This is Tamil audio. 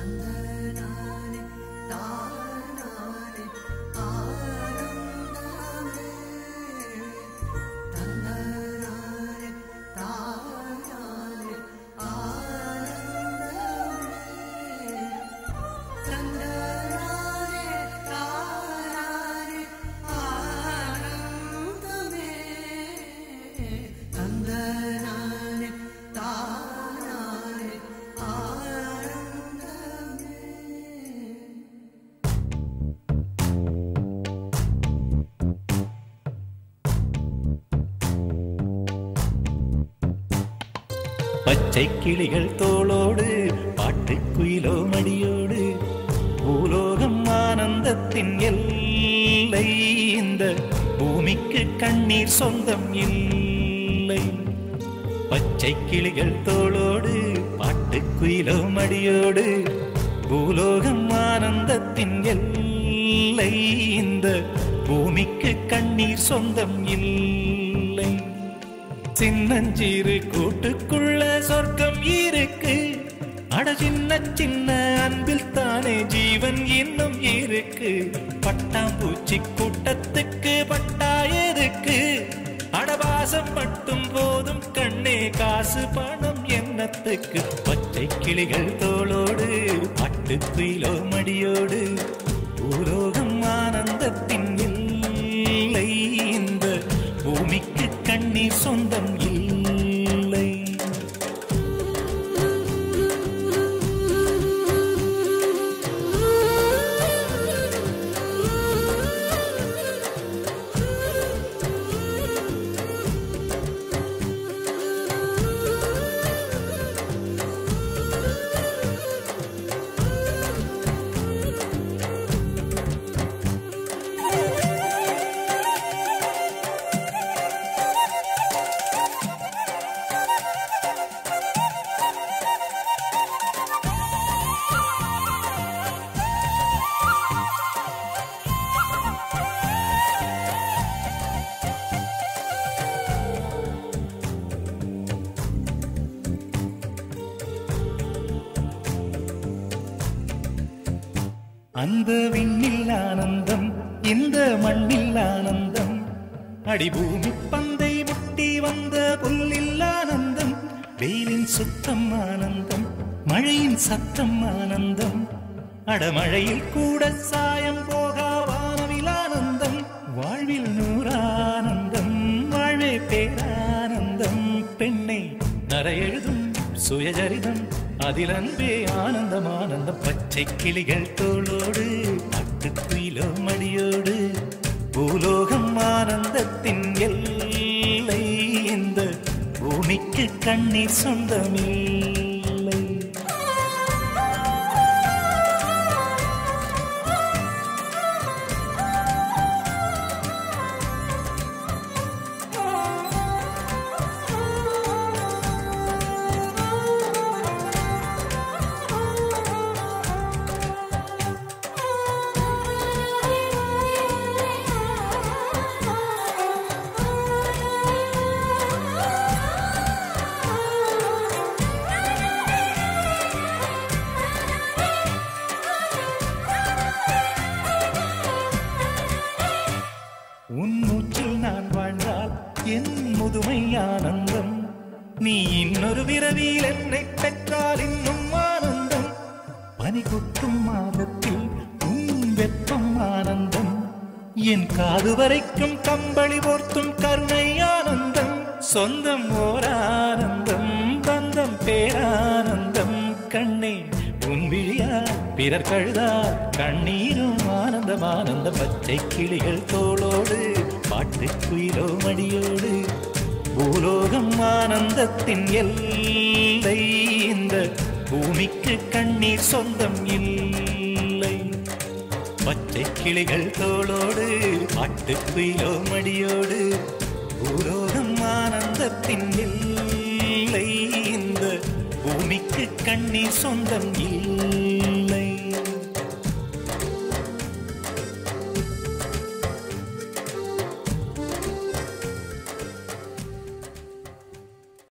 பச்சை கிளிகள் தோளோடு பாட்டுக்குயிலோ மடியோடு பூலோகம் ஆனந்தத்தின் எல்லை இந்த பூமிக்கு கண்ணீர் சொந்தம் இல்லை பச்சை கிளிகள் தோளோடு பாட்டுக்குயிலோ மடியோடு பூலோகம் ஆனந்தத்தின் எல்லை இந்த பூமிக்கு கண்ணீர் சொந்தம் இல்லை சின்னஞ்சீரு கூட்டுக்குள்ள சொர்க்கம் இருக்கு அட சின்ன சின்ன அன்பில் தானே ஜீவன் இன்னும் இருக்கு பட்டாம்பூச்சி கூட்டத்துக்கு பட்டா எதுக்கு அடவாசம் மட்டும் போதும் கண்ணே காசு பணம் என்னத்துக்கு பச்சை கிளிகள் தோளோடு பட்டுக்குயிலோ மடியோடு பூலோகம் ஆனந்தத்தின் இல்லை இந்த பூமிக்கு கண்ணீர் சொந்தம் இல்லை அந்த விண்ணில் ஆனந்தம் இந்த மண்ணில் ஆனந்தம் அடிபூமி பந்தை முட்டி வந்த புல்லில் ஆனந்தம் வெயிலின் சுத்தம் ஆனந்தம் மழையின் சத்தம் ஆனந்தம் அடமழையில் கூட சாயம் போகா வானவில் ஆனந்தம் வாழ்வில் நூறானந்தம் வாழ்வே பேரானந்தம் பெண்ணை நரையெழுதும் சுயஜரிதம் அதில் அன்பே ஆனந்தம் ஆனந்தம் பச்சை கிளிகள் தோளோடு பட்டுக்குயிலோ மடியோடு பூலோகம் ஆனந்தத்தின் எல்லை இந்த பூமிக்கு கண்ணீர் சொந்தமில்லை உன் மூச்சில் நான் வாழ்ந்தால் என் முதுமை ஆனந்தம் நீ இன்னொரு விரவியில் என்னை பெற்றால் இன்னும் ஆனந்தம் பனி கொட்டும் மாதத்தில் உன் வெப்பம் ஆனந்தம் என் காது வரைக்கும் கம்பளி போர்த்தும் கருணை ஆனந்தம் சொந்தம் ஓர் ஆனந்தம் பந்தம் பேரானந்தம் கண்ணே உன் விழியா பிறர் கழுதா கண்ணீரும் ஆனந்தம் ஆனந்த பச்சை கிளிகள் தோளோடு பாட்டுக்குயிலோ மடியோடு பூலோகம் ஆனந்தத்தின் எல்லை இந்த பூமிக்கு கண்ணீர் சொந்தம் இல்லை பச்சை கிளிகள் தோளோடு பாட்டுக்குயிலோ மடியோடு பூலோகம் ஆனந்தத்தின் எல்லை இந்த பூமிக்கு கண்ணீர் சொந்தம் இல்லை